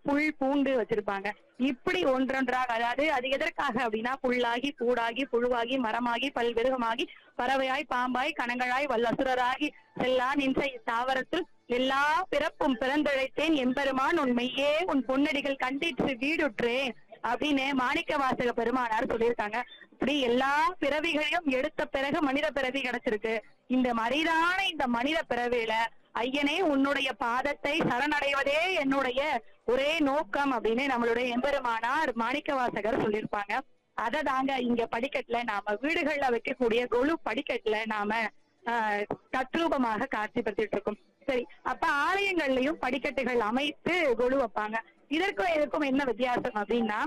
புல் பூண்டு வச்சிருப்பாங்க இப்படி ஒன்றொன்றாக அதாவது அது எதற்காக அப்படின்னா புல்லாகி பூடாகி புழுவாகி மரமாகி பல்விருகமாகி பறவையாய் பாம்பாய் கணங்களாய் வல்லசுரராகி செல்லா நின்ற இத்தாவரத்தில் எல்லா பிறப்பும் பிறந்தழைத்தேன் எம்பெருமான் உன் மெய்யே உன் பொன்னடிகள் கண்டிற்று வீடுற்றேன் அப்படின்னு மாணிக்க வாசக பெருமானார் சொல்லியிருக்காங்க இப்படி எல்லா பிறவிகளையும் எடுத்த பிறகு மனித பிறவி கிடைச்சிருக்கு இந்த மரிதான இந்த மனித பிறவியில ஐயனே உன்னுடைய பாதத்தை சரணடைவதே என்னுடைய ஒரே நோக்கம் அப்படின்னு நம்மளுடைய எம்பெருமானார் மாணிக்க வாசகர் சொல்லியிருப்பாங்க அதை தாங்க இங்க படிக்கட்டுல நாம வீடுகள்ல வைக்கக்கூடிய கொலு படிக்கட்டுல நாம ஆஹ், தத்ரூபமாக காட்சிப்படுத்திட்டு இருக்கோம் சரி அப்ப ஆலயங்கள்லயும் படிக்கட்டுகள் அமைத்து கொலு வைப்பாங்க இதற்கும் இதுக்கும் என்ன வித்தியாசம் அப்படின்னா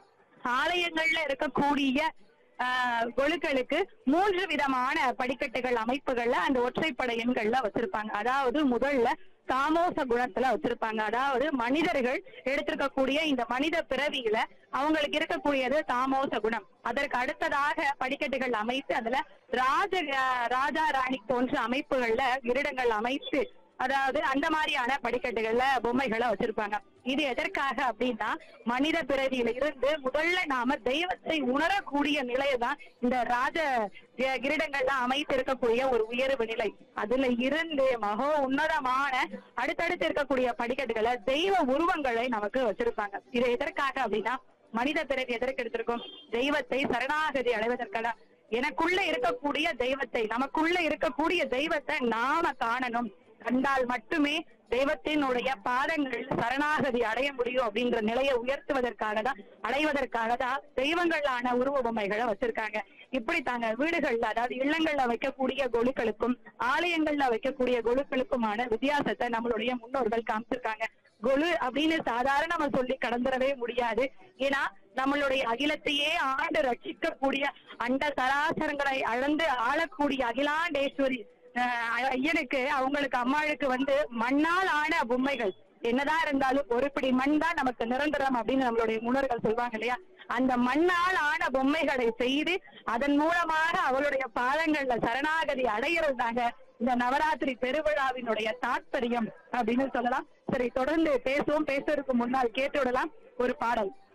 ஆலயங்கள்ல இருக்கக்கூடிய ஆஹ், கொலுக்களுக்கு மூன்று விதமான படிக்கட்டுகள் அமைப்புகள்ல அந்த ஒற்றைப்படை எண்கள்ல வச்சிருப்பாங்க அதாவது முதல்ல தாமோச குணத்துல வச்சிருப்பாங்க அதாவது மனிதர்கள் எடுத்திருக்கக்கூடிய இந்த மனித பிறவியில அவங்களுக்கு இருக்கக்கூடியது தாமோச குணம் அதற்கு அடுத்ததாக படிக்கட்டுகள் அமைத்து அதுல ராஜ ராஜா ராணி போன்ற அமைப்புகள்ல கிரீடங்கள் அமைத்து அதாவது அந்த மாதிரியான படிக்கட்டுகள்ல பொம்மைகளை வச்சிருப்பாங்க இது எதற்காக அப்படின்னா மனித பிறவியில இருந்து முதல்ல நாம தெய்வத்தை உணரக்கூடிய நிலையதான் இந்த ராஜ கி- கிரீடங்கள்ல அமைத்து இருக்கக்கூடிய ஒரு உயர்வு நிலை அதுல இருந்து மகோ உன்னதமான அடுத்தடுத்து இருக்கக்கூடிய படிக்கட்டுகளை தெய்வ உருவங்களை நமக்கு வச்சிருப்பாங்க இது எதற்காக அப்படின்னா மனித பிறவி எதற்கு எடுத்திருக்கோம் தெய்வத்தை சரணாகதி அடைவதற்காக எனக்குள்ள இருக்கக்கூடிய தெய்வத்தை நமக்குள்ள இருக்கக்கூடிய தெய்வத்தை நாம காணணும் கண்டால் மட்டுமே தெய்வத்தினுடைய பாதங்கள் சரணாகதி அடைய முடியும் அப்படின்ற நிலையை உயர்த்துவதற்காக தான் அடைவதற்காக தான் தெய்வங்களான உருவ பொம்மைகளை வச்சிருக்காங்க இப்படி தாங்க வீடுகள்ல அதாவது இல்லங்கள்ல வைக்கக்கூடிய கொலுக்களுக்கும் ஆலயங்கள்ல வைக்கக்கூடிய கொலுக்களுக்குமான வித்தியாசத்தை நம்மளுடைய முன்னோர்கள் காமிச்சிருக்காங்க கொலு அப்படின்னு சாதாரண நம்ம சொல்லி கடந்துடவே முடியாது ஏன்னா நம்மளுடைய அகிலத்தையே ஆண்டு ரட்சிக்கக்கூடிய அண்ட சராசரங்களை அளந்து ஆளக்கூடிய அகிலாண்டேஸ்வரி அஹ் ஐயனுக்கு அவங்களுக்கு அம்மாளுக்கு வந்து மண்ணால் ஆன பொம்மைகள் என்னதான் இருந்தாலும் ஒரு பிடி மண் தான் நமக்கு நிரந்தரம் அப்படின்னு நம்மளுடைய முன்னோர்கள் சொல்லுவாங்க இல்லையா அந்த மண்ணால் ஆன பொம்மைகளை செய்து அதன் மூலமாக அவளுடைய பாதங்கள்ல சரணாகதி அடைகிறது தாங்க இந்த நவராத்திரி பெருவிழாவினுடைய தாற்பயம் அப்படின்னு சொல்லலாம் சரி தொடர்ந்து பேசுவோம் பேசுறதுக்கு முன்னால் கேட்டு விடலாம் ஒரு பாடல்